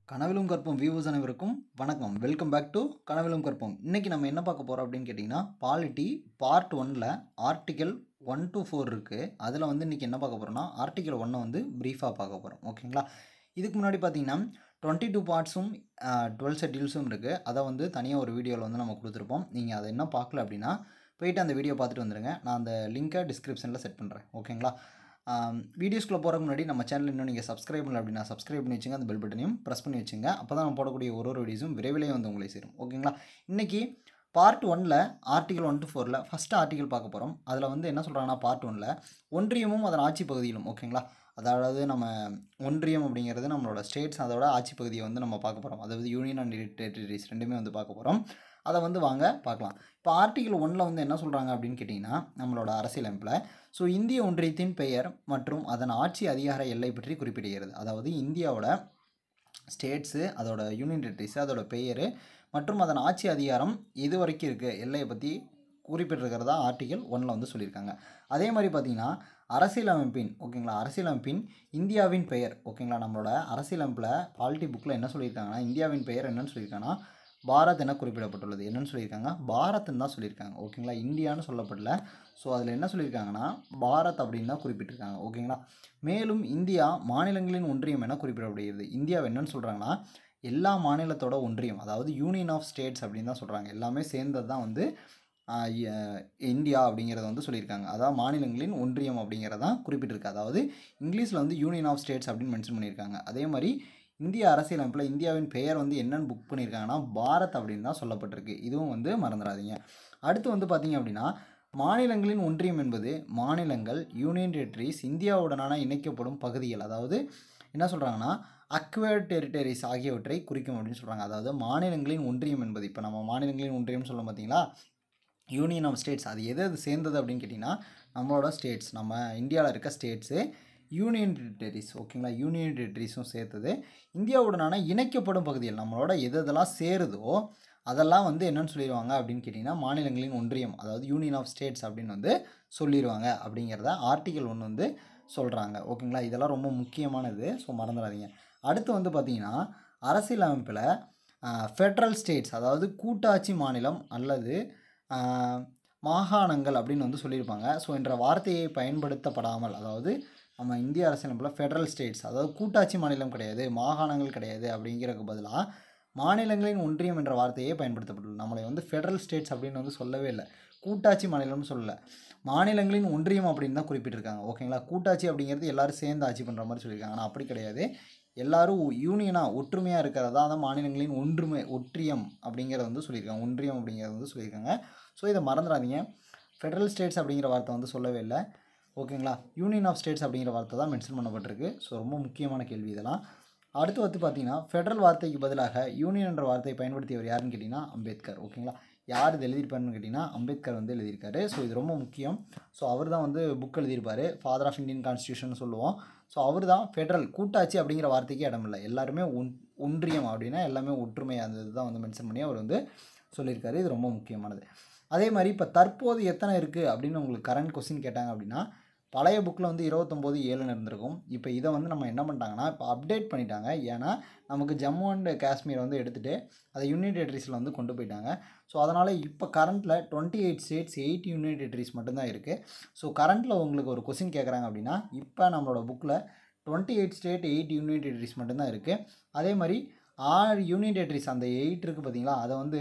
கனவிலும் கற்போம் வியூவர்ஸ் அனைவருக்கும் வணக்கம் வெல்கம் பேக் டு கனவிலும் கற்போம் இன்றைக்கி நம்ம என்ன பார்க்க போகிறோம் அப்படின்னு கேட்டிங்கன்னா பாலிட்டி பார்ட் ஒனில் ஆர்டிக்கல் ஒன் to ஃபோர் இருக்குது அதில் வந்து இன்றைக்கி என்ன பார்க்க போகிறோம்னா ஆர்டிக்கல் ஒன்னை வந்து ப்ரீஃபாக பார்க்க போகிறோம் ஓகேங்களா இதுக்கு முன்னாடி பார்த்தீங்கன்னா டுவெண்ட்டி டூ பார்ட்ஸும் டுவெல் ஷெட்யூல்ஸும் இருக்குது அதை வந்து தனியாக ஒரு வீடியோவில் வந்து நம்ம கொடுத்துருப்போம் நீங்கள் அதை என்ன பார்க்கல அப்படின்னா போயிட்டு அந்த வீடியோ பார்த்துட்டு வந்துடுங்க நான் அந்த லிங்க்கை டிஸ்கிரிப்ஷனில் செட் பண்ணுறேன் ஓகேங்களா வீடியோஸ்க்குள்ளே போகிறதுக்கு முன்னாடி நம்ம சேனல் இன்னும் நீங்கள் சப்ஸ்கிரைப் பண்ணல அப்படின்னா சப்ஸ்கிரைப் பண்ணி வச்சுங்க அந்த பெல் பட்டனையும் ப்ரெஸ் பண்ணி வச்சுங்க அப்போ தான் நம்ம போடக்கூடிய ஒரு ஒரு வீடியோஸும் விரைவிலே வந்து உங்களை சேரும் ஓகேங்களா இன்றைக்கி பார்ட் ஒனில் ஆர்டிகல் ஒன் டு ஃபோரில் ஃபஸ்ட்டு ஆர்டிகல் பார்க்க போகிறோம் அதில் வந்து என்ன சொல்கிறாங்கன்னா பார்ட் ஒனில் ஒன்றியமும் அதன் ஆட்சி பகுதியிலும் ஓகேங்களா அதாவது நம்ம ஒன்றியம் அப்படிங்கிறது நம்மளோட ஸ்டேட்ஸ் அதோட ஆட்சி பகுதியை வந்து நம்ம பார்க்க போகிறோம் அதாவது யூனியன் அண்ட் டெரிட்டரிஸ் ரெண்டுமே வந்து பார்க்க போகிறோம் அதை வந்து வாங்க பார்க்கலாம் இப்போ ஆர்டிகல் ஒன்னில் வந்து என்ன சொல்கிறாங்க அப்படின்னு கேட்டிங்கன்னா நம்மளோட அரசியலமைப்பில் ஸோ இந்திய ஒன்றியத்தின் பெயர் மற்றும் அதன் ஆட்சி அதிகார எல்லை பற்றி குறிப்பிடுகிறது அதாவது இந்தியாவோட ஸ்டேட்ஸு அதோட யூனியன் டெரிட்டரிஸு அதோட பெயர் மற்றும் அதன் ஆட்சி அதிகாரம் எது வரைக்கும் இருக்குது எல்லையை பற்றி குறிப்பிட்டிருக்கிறதா ஆர்டிகல் ஒன்னில் வந்து சொல்லியிருக்காங்க அதே மாதிரி பார்த்தீங்கன்னா அரசியலமைப்பின் ஓகேங்களா அரசியலமைப்பின் இந்தியாவின் பெயர் ஓகேங்களா நம்மளோட அரசியலமைப்பில் பாலிட்டி புக்கில் என்ன சொல்லியிருக்காங்கன்னா இந்தியாவின் பெயர் என்னன்னு சொல்லியிருக்காங்கன்னா பாரத் என குறிப்பிடப்பட்டுள்ளது என்னன்னு சொல்லியிருக்காங்க பாரத்னு தான் சொல்லியிருக்காங்க ஓகேங்களா இந்தியான்னு சொல்லப்படல ஸோ அதில் என்ன சொல்லியிருக்காங்கன்னா பாரத் அப்படின்னு தான் குறிப்பிட்டிருக்காங்க ஓகேங்களா மேலும் இந்தியா மாநிலங்களின் ஒன்றியம் என குறிப்பிடப்படுகிறது இந்தியாவை என்னன்னு சொல்கிறாங்கன்னா எல்லா மாநிலத்தோட ஒன்றியம் அதாவது யூனியன் ஆஃப் ஸ்டேட்ஸ் அப்படின்னு தான் சொல்கிறாங்க எல்லாமே சேர்ந்தது தான் வந்து ஆஹ், இ- இந்தியா அப்படிங்கிறத வந்து சொல்லியிருக்காங்க அதாவது மாநிலங்களின் ஒன்றியம் அப்படிங்கிறதான் குறிப்பிட்டிருக்கு அதாவது இங்கிலீஷில் வந்து யூனியன் ஆஃப் ஸ்டேட்ஸ் அப்படின்னு மென்ஷன் பண்ணியிருக்காங்க அதே மாதிரி இந்திய அரசியலமைப்பில் இந்தியாவின் பெயர் வந்து என்னன்னு புக் பண்ணியிருக்காங்கன்னா பாரத் அப்படின்னு தான் சொல்லப்பட்டிருக்கு இதுவும் வந்து மறந்துடாதீங்க அடுத்து வந்து பார்த்தீங்க அப்படின்னா மாநிலங்களின் ஒன்றியம் என்பது மாநிலங்கள் யூனியன் டெரிட்டரிஸ் இந்தியாவுடனான இணைக்கப்படும் பகுதிகள் அதாவது என்ன சொல்கிறாங்கன்னா அக்வேர்ட் டெரிட்டரிஸ் ஆகியவற்றை குறிக்கும் அப்படின்னு சொல்கிறாங்க அதாவது மாநிலங்களின் ஒன்றியம் என்பது இப்போ நம்ம மாநிலங்களின் ஒன்றியம் சொல்ல பார்த்தீங்களா யூனியன் ஆஃப் ஸ்டேட்ஸ் அது எது அது சேர்ந்தது அப்படின்னு கேட்டிங்கன்னா நம்மளோட ஸ்டேட்ஸ் நம்ம இந்தியாவில் இருக்க ஸ்டேட்ஸு யூனியன் டெரிட்டரிஸ் ஓகேங்களா யூனியன் டெரிட்டரிஸும் சேர்த்தது இந்தியாவுடனான இணைக்கப்படும் பகுதிகள் நம்மளோட எது எதெல்லாம் சேருதோ அதெல்லாம் வந்து என்னன்னு சொல்லிடுவாங்க அப்படின்னு கேட்டிங்கன்னா மாநிலங்களின் ஒன்றியம் அதாவது யூனியன் ஆஃப் ஸ்டேட்ஸ் அப்படின்னு வந்து சொல்லிடுவாங்க அப்படிங்கிறத ஆர்டிகல் ஒன்று வந்து சொல்கிறாங்க ஓகேங்களா இதெல்லாம் ரொம்ப முக்கியமானது ஸோ மறந்துடாதீங்க அடுத்து வந்து பார்த்திங்கன்னா அரசியலமைப்பில் ஃபெட்ரல் ஸ்டேட்ஸ் அதாவது கூட்டாட்சி மாநிலம் அல்லது ஆஹ், மாகாணங்கள் அப்படின்னு வந்து சொல்லியிருப்பாங்க ஸோ என்ற வார்த்தையை பயன்படுத்தப்படாமல் அதாவது நம்ம இந்திய அரசியலமைப்பில் ஃபெட்ரல் ஸ்டேட்ஸ் அதாவது கூட்டாட்சி மாநிலம் கிடையாது மாகாணங்கள் கிடையாது அப்படிங்கிறதுக்கு பதிலாக மாநிலங்களின் ஒன்றியம் என்ற வார்த்தையே பயன்படுத்தப்பட்டுள்ளது நம்மளை வந்து ஃபெட்ரல் ஸ்டேட்ஸ் அப்படின்னு வந்து சொல்லவே இல்லை கூட்டாட்சி மாநிலம்னு சொல்லலை மாநிலங்களின் ஒன்றியம் அப்படின்னு தான் குறிப்பிட்டிருக்காங்க ஓகேங்களா கூட்டாட்சி அப்படிங்கிறது எல்லாரும் சேர்ந்து ஆட்சி பண்ணுற மாதிரி சொல்லியிருக்காங்க ஆனால் அப்படி கிடையாது எல்லாரும் யூனியனாக ஒற்றுமையாக இருக்கிறதா தான் மாநிலங்களின் ஒன்றுமை ஒற்றியம் அப்படிங்கிறத வந்து சொல்லியிருக்காங்க ஒன்றியம் அப்படிங்கிறத வந்து சொல்லியிருக்காங்க ஸோ இதை மறந்துடாதீங்க ஃபெடரல் ஸ்டேட்ஸ் அப்படிங்கிற வார்த்தை வந்து சொல்லவே இல்லை ஓகேங்களா யூனியன் ஆஃப் ஸ்டேட்ஸ் அப்படிங்கிற வார்த்தை தான் மென்ஷன் பண்ணப்பட்டிருக்கு ஸோ ரொம்ப முக்கியமான கேள்வி இதெல்லாம் அடுத்து வந்து பார்த்தீங்கன்னா ஃபெடரல் வார்த்தைக்கு பதிலாக யூனியன் என்ற வார்த்தையை பயன்படுத்தியவர் யாருன்னு கேட்டிங்கன்னா அம்பேத்கர் ஓகேங்களா யார் இது எழுதியிருப்பாருன்னு கேட்டிங்கன்னா அம்பேத்கர் வந்து எழுதியிருக்காரு ஸோ இது ரொம்ப முக்கியம் ஸோ அவர் தான் வந்து புக் எழுதியிருப்பார் ஃபாதர் ஆஃப் இந்தியன் கான்ஸ்டியூஷன் சொல்லுவோம் ஸோ அவர் தான் ஃபெடரல் கூட்டாட்சி அப்படிங்கிற வார்த்தைக்கு இடமில்லை எல்லாருமே ஒன் ஒன்றியம் அப்படின்னா எல்லாமே ஒற்றுமை அந்த இதுதான் வந்து மென்ஷன் பண்ணி அவர் வந்து சொல்லியிருக்காரு இது ரொம்ப முக்கியமானது அதே மாதிரி இப்போ தற்போது எத்தனை இருக்குது அப்படின்னு உங்களுக்கு கரண்ட் கொஸ்டின் கேட்டாங்க அப்படின்னா பழைய புக்கில் வந்து இருபத்தொம்போது ஏழுன்னு இருந்திருக்கும் இப்போ இதை வந்து நம்ம என்ன பண்ணிட்டாங்கன்னா இப்போ அப்டேட் பண்ணிட்டாங்க ஏன்னா நமக்கு ஜம்மு அண்ட் காஷ்மீர் வந்து எடுத்துகிட்டு அதை யூனியன் டெரிட்டரிஸில் வந்து கொண்டு போயிட்டாங்க ஸோ அதனால் இப்போ கரண்ட்டில் twenty eight states eight union territories மட்டும்தான் இருக்குது ஸோ கரண்ட்டில் உங்களுக்கு ஒரு கொஸ்டின் கேட்குறாங்க அப்படின்னா இப்போ நம்மளோட புக்கில் twenty eight state eight union territories மட்டும்தான் இருக்குது அதே மாதிரி ஆறு யூனியன் டெரிட்டரிஸ் அந்த எயிட் இருக்குது பார்த்தீங்களா அதை வந்து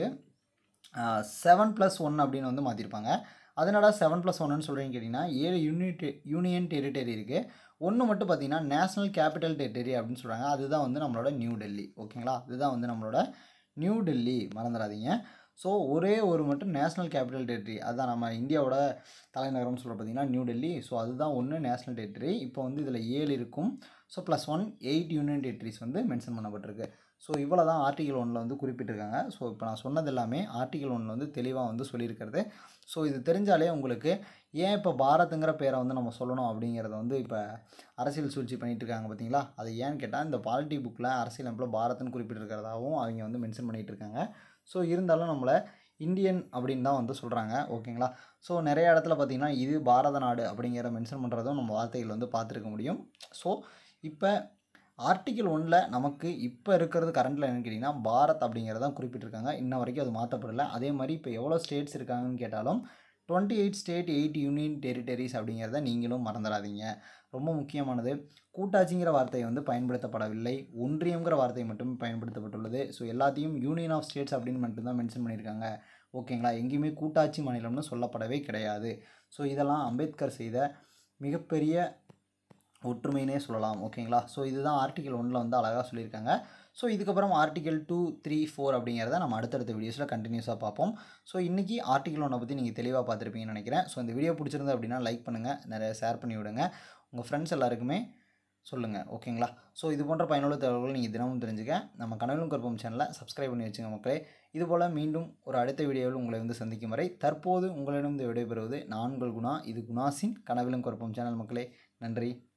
செவன் ப்ளஸ் ஒன் அப்படின்னு வந்து மாற்றிருப்பாங்க அதனால செவன் ப்ளஸ் ஒன்னு சொல்கிறீங்கன்னு கேட்டிங்கன்னா ஏழு யூனிட் யூனியன் டெரிட்டரி இருக்குது ஒன்று மட்டும் பார்த்தீங்கன்னா நேஷனல் கேபிட்டல் டெரிட்டரி அப்படின்னு சொல்கிறாங்க அதுதான் வந்து நம்மளோட நியூ டெல்லி ஓகேங்களா அதுதான் வந்து நம்மளோட நியூ டெல்லி மறந்துடாதீங்க ஸோ ஒரே ஒரு மட்டும் நேஷனல் கேபிட்டல் டெரிட்டரி அதுதான் நம்ம இந்தியாவோட தலைநகரம்னு சொல்ல பார்த்தீங்கன்னா நியூ டெல்லி ஸோ அதுதான் ஒன்று நேஷனல் டெரிட்டரி இப்போ வந்து இதில் ஏழு இருக்கும் so plus one eight union territories வந்து மென்ஷன் பண்ணப்பட்டிருக்கு ஸோ இவ்வளோ தான் ஆர்டிகல் ஒன்றில் வந்து குறிப்பிட்டிருக்காங்க ஸோ இப்போ நான் சொன்னது எல்லாமே ஆர்டிகல் ஒன்றில் வந்து தெளிவாக வந்து சொல்லியிருக்கிறது ஸோ இது தெரிஞ்சாலே உங்களுக்கு ஏன் இப்போ பாரத்துங்கிற பேரை வந்து நம்ம சொல்லணும் அப்படிங்கிறத வந்து இப்போ அரசியல் சூழ்ச்சி பண்ணிட்டு இருக்காங்க பார்த்தீங்களா அது ஏன்னு கேட்டால் இந்த பாலிட்டி புக்கில் அரசியலமைப்பில் பாரத்னு குறிப்பிட்டிருக்கிறதாகவும் அவங்க வந்து மென்ஷன் பண்ணிகிட்டு இருக்காங்க ஸோ இருந்தாலும் நம்மளை இந்தியன் அப்படின்னு தான் வந்து சொல்கிறாங்க ஓகேங்களா ஸோ நிறைய இடத்துல பார்த்திங்கன்னா இது பாரத நாடு அப்படிங்கிற மென்ஷன் பண்ணுறதும் நம்ம வார்த்தைகள் வந்து பார்த்துருக்க முடியும் ஸோ இப்போ ஆர்டிகிள் ஒன்றில் நமக்கு இப்போ இருக்கிறது கரண்ட்டில் என்னன்னு கேட்டிங்கன்னா பாரத் அப்படிங்கிறதான் குறிப்பிட்டிருக்காங்க இன்ன வரைக்கும் அது மாற்றப்படலை அதே மாதிரி இப்போ எவ்வளோ ஸ்டேட்ஸ் இருக்காங்கன்னு கேட்டாலும் twenty eight state eight union territories அப்படிங்கிறத நீங்களும் மறந்துடாதீங்க ரொம்ப முக்கியமானது கூட்டாட்சிங்கிற வார்த்தையை வந்து பயன்படுத்தப்படவில்லை ஒன்றியங்கிற வார்த்தை மட்டுமே பயன்படுத்தப்பட்டுள்ளது ஸோ எல்லாத்தையும் யூனியன் ஆஃப் ஸ்டேட்ஸ் அப்படின்னு மட்டும்தான் மென்ஷன் பண்ணியிருக்காங்க ஓகேங்களா எங்கேயுமே கூட்டாட்சி மாநிலம்னு சொல்லப்படவே கிடையாது ஸோ இதெல்லாம் அம்பேத்கர் செய்த மிகப்பெரிய ஒற்றுமைனே சொல்லலாம் ஓகேங்களா ஸோ இதுதான் ஆர்டிகல் ஒன்றில் வந்து அழகாக சொல்லியிருக்காங்க ஸோ இதுக்கப்புறம் ஆர்டிகல் டூ த்ரீ ஃபோர் அப்படிங்கிறத நம்ம அடுத்தடுத்த வீடியோஸில் கண்டினியூஸாக பார்ப்போம் ஸோ இன்றைக்கி ஆர்டிகல் ஒன்றை பற்றி நீங்கள் தெளிவாக பார்த்துருப்பீங்கன்னு நினைக்கிறேன் ஸோ இந்த வீடியோ பிடிச்சிருந்தா அப்படின்னா லைக் பண்ணுங்கள் நிறைய ஷேர் பண்ணி விடுங்க உங்கள் ஃப்ரெண்ட்ஸ் எல்லாருக்குமே சொல்லுங்கள் ஓகேங்களா ஸோ இது போன்ற பயனுள்ள தகவல்கள் நீங்கள் தினமும் தெரிஞ்சுக்க நம்ம கனவிலும் கற்பம் சேனலை சப்ஸ்கிரைப் பண்ணி வச்சுங்க மக்களே இதுபோல் மீண்டும் ஒரு அடுத்த வீடியோவில் உங்களை வந்து சந்திக்கும் வரை தற்போது உங்களிடம் விடைபெறுவது நான் உங்கள் குணா இது குணாசின் கனவிலும் கற்பம் சேனல் மக்களே நன்றி